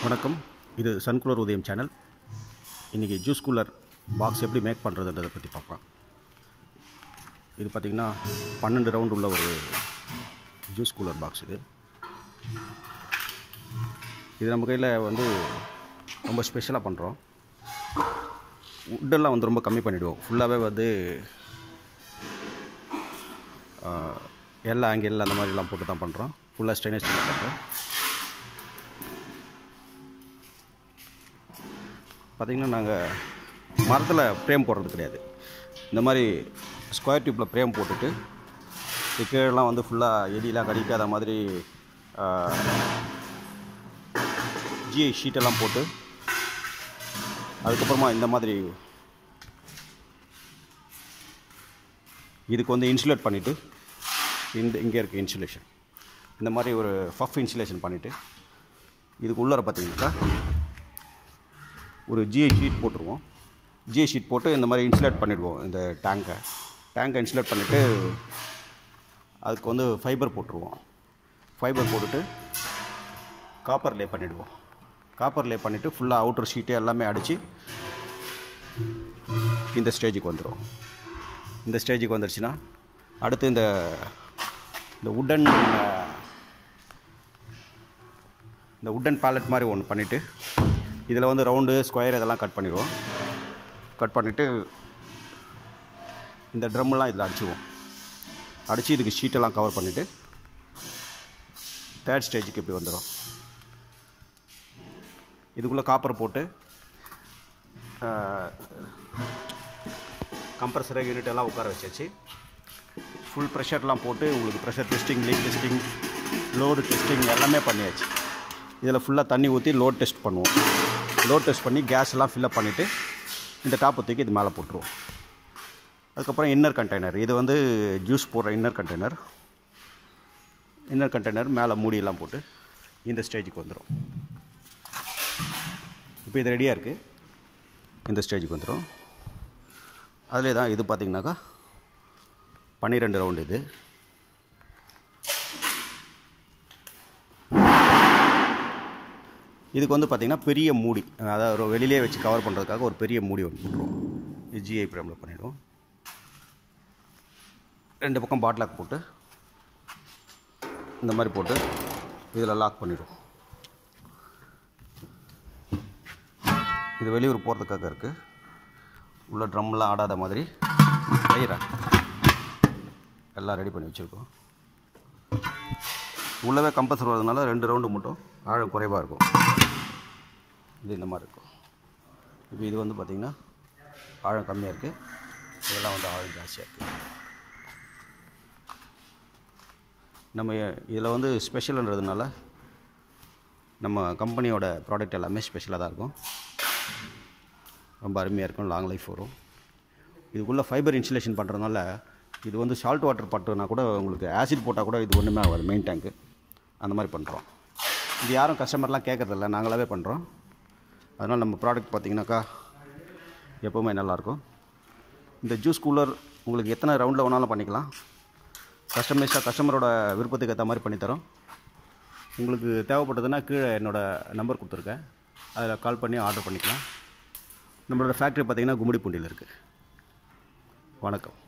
வணக்கம் இது சன்குலர் உதயம் சேனல் இன்றைக்கி ஜூஸ் கூலர் பாக்ஸ் எப்படி மேக் பண்ணுறதுன்றதை பற்றி பார்க்கலாம் இது பார்த்திங்கன்னா பன்னெண்டு ரவுண்ட் உள்ள ஒரு ஜூஸ் கூலர் பாக்ஸ் இது இது நம்ம கையில் வந்து ரொம்ப ஸ்பெஷலாக பண்ணுறோம் உட்டெல்லாம் வந்து ரொம்ப கம்மி பண்ணிவிடுவோம் ஃபுல்லாகவே வந்து எல்லா ஆங்கிள் அந்த மாதிரிலாம் போட்டு தான் பண்ணுறோம் ஃபுல்லாக ஸ்டெயின்லெஸ் ஸ்டீல் பண்ணுறோம் பார்த்திங்கன்னா நாங்கள் மரத்தில் ஃப்ரேம் போடுறது கிடையாது இந்த மாதிரி ஸ்கொயர் டியூப்பில் ஃப்ரேம் போட்டுட்டு இது கீழெல்லாம் வந்து ஃபுல்லாக எலியெலாம் கடிக்காத மாதிரி ஜிஐ ஷீட்டெல்லாம் போட்டு அதுக்கப்புறமா இந்த மாதிரி இதுக்கு வந்து இன்சுலேட் பண்ணிவிட்டு இந்த இங்கே இருக்க இன்சுலேஷன் இந்த மாதிரி ஒரு ஃபஃப் இன்சுலேஷன் பண்ணிவிட்டு இதுக்கு உள்ளார பார்த்தீங்கன்னாக்கா ஒரு ஜிஐ ஷீட் போட்டுருவோம் ஜிஐ ஷீட் போட்டு இந்த மாதிரி இன்சுலேட் பண்ணிவிடுவோம் இந்த டேங்கை டேங்கை இன்சுலேட் பண்ணிவிட்டு அதுக்கு வந்து ஃபைபர் போட்டுருவோம் ஃபைபர் போட்டுட்டு காப்பர் லே பண்ணிவிடுவோம் காப்பர் லே பண்ணிவிட்டு ஃபுல்லாக அவுட்டர் ஷீட்டு எல்லாமே அடித்து இந்த ஸ்டேஜுக்கு வந்துடும் இந்த ஸ்டேஜுக்கு வந்துடுச்சுன்னா அடுத்து இந்த இந்த உட்டன் இந்த உட்டன் பேலட் மாதிரி ஒன்று பண்ணிவிட்டு இதில் வந்து ரவுண்டு ஸ்கொயர் இதெல்லாம் கட் பண்ணிடுவோம் கட் பண்ணிவிட்டு இந்த ட்ரம்மெல்லாம் இதில் அடிச்சுவோம் அடித்து இதுக்கு ஷீட்டெல்லாம் கவர் பண்ணிவிட்டு தேர்ட் ஸ்டேஜுக்கு இப்படி வந்துடும் இதுக்குள்ளே காப்பர் போட்டு கம்ப்ரஸர் யூனிட் எல்லாம் உட்கார வச்சாச்சு ஃபுல் ப்ரெஷர்லாம் போட்டு உங்களுக்கு pressure testing leak testing load testing எல்லாமே பண்ணியாச்சு இதில் ஃபுல்லாக தண்ணி ஊற்றி லோட் டெஸ்ட் பண்ணுவோம் லோட் டெஸ்ட் பண்ணி கேஸ் எல்லாம் ஃபில்லப் பண்ணிவிட்டு இந்த டாப்பை தூக்கி இது மேலே போட்டுருவோம் அதுக்கப்புறம் இன்னர் கண்டெய்னர் இது வந்து ஜூஸ் போடுற இன்னர் கண்டெய்னர் இன்னர் கண்டெய்னர் மேலே மூடியெல்லாம் போட்டு இந்த ஸ்டேஜுக்கு வந்துடும் இப்போ இது ரெடியாக இருக்குது இந்த ஸ்டேஜுக்கு வந்துடும் அதிலே தான் இது பார்த்திங்கனாக்கா பன்னிரெண்டு ரவுண்டு இது இதுக்கு வந்து பார்த்திங்கன்னா பெரிய மூடி அதாவது ஒரு வெளியிலே வச்சு கவர் பண்ணுறதுக்காக ஒரு பெரிய மூடி ஒன்று போட்டுருவோம் இது ஜிஐ ப்ரேமில் பண்ணிவிடுவோம் ரெண்டு பக்கம் பாட்லாக் போட்டு இந்த மாதிரி போட்டு இதில் லாக் பண்ணிவிடுவோம் இது வெளியூர் போகிறதுக்காக இருக்குது உள்ள ட்ரம்லாம் ஆடாத மாதிரி கயிறா எல்லாம் ரெடி பண்ணி வச்சுருக்கோம் உள்ளவே கம்பஸ் வருவதனால ரெண்டு ரவுண்டு மட்டும் ஆழம் குறைவாக இருக்கும் இது இந்த மாதிரி இருக்கும் இப்போ இது வந்து பார்த்திங்கன்னா ஆழம் கம்மியாக இருக்குது இதெல்லாம் வந்து ஆழம் ஜாஸ்தியாக இருக்குது நம்ம இதில் வந்து ஸ்பெஷல்ன்றதுனால நம்ம கம்பெனியோட ப்ராடக்ட் எல்லாமே ஸ்பெஷலாக தான் இருக்கும் ரொம்ப அருமையாக இருக்கும் லாங் லைஃப் வரும் இதுக்குள்ளே ஃபைபர் இன்சுலேஷன் பண்ணுறதுனால இது வந்து சால்ட் வாட்டர் பட்டுனா கூட உங்களுக்கு ஆசிட் போட்டால் கூட இது ஒன்றுமே ஆகாது மெயின் டேங்க்கு அந்த மாதிரி பண்ணுறோம் இது யாரும் கஸ்டமர்லாம் கேட்குறதில்ல நாங்களாவே பண்ணுறோம் அதனால் நம்ம ப்ராடக்ட் பார்த்திங்கனாக்கா எப்போவுமே நல்லாயிருக்கும் இந்த ஜூஸ் கூலர் உங்களுக்கு எத்தனை ரவுண்டில் வேணாலும் பண்ணிக்கலாம் கஸ்டமைஸாக கஸ்டமரோட விருப்பத்துக்கு ஏற்ற மாதிரி பண்ணித்தரோம் உங்களுக்கு தேவைப்பட்டதுன்னா கீழே என்னோடய நம்பர் கொடுத்துருக்கேன் அதில் கால் பண்ணி ஆர்டர் பண்ணிக்கலாம் நம்மளோட ஃபேக்ட்ரி பார்த்திங்கன்னா கும்மிடிப்பூண்டியில் இருக்குது வணக்கம்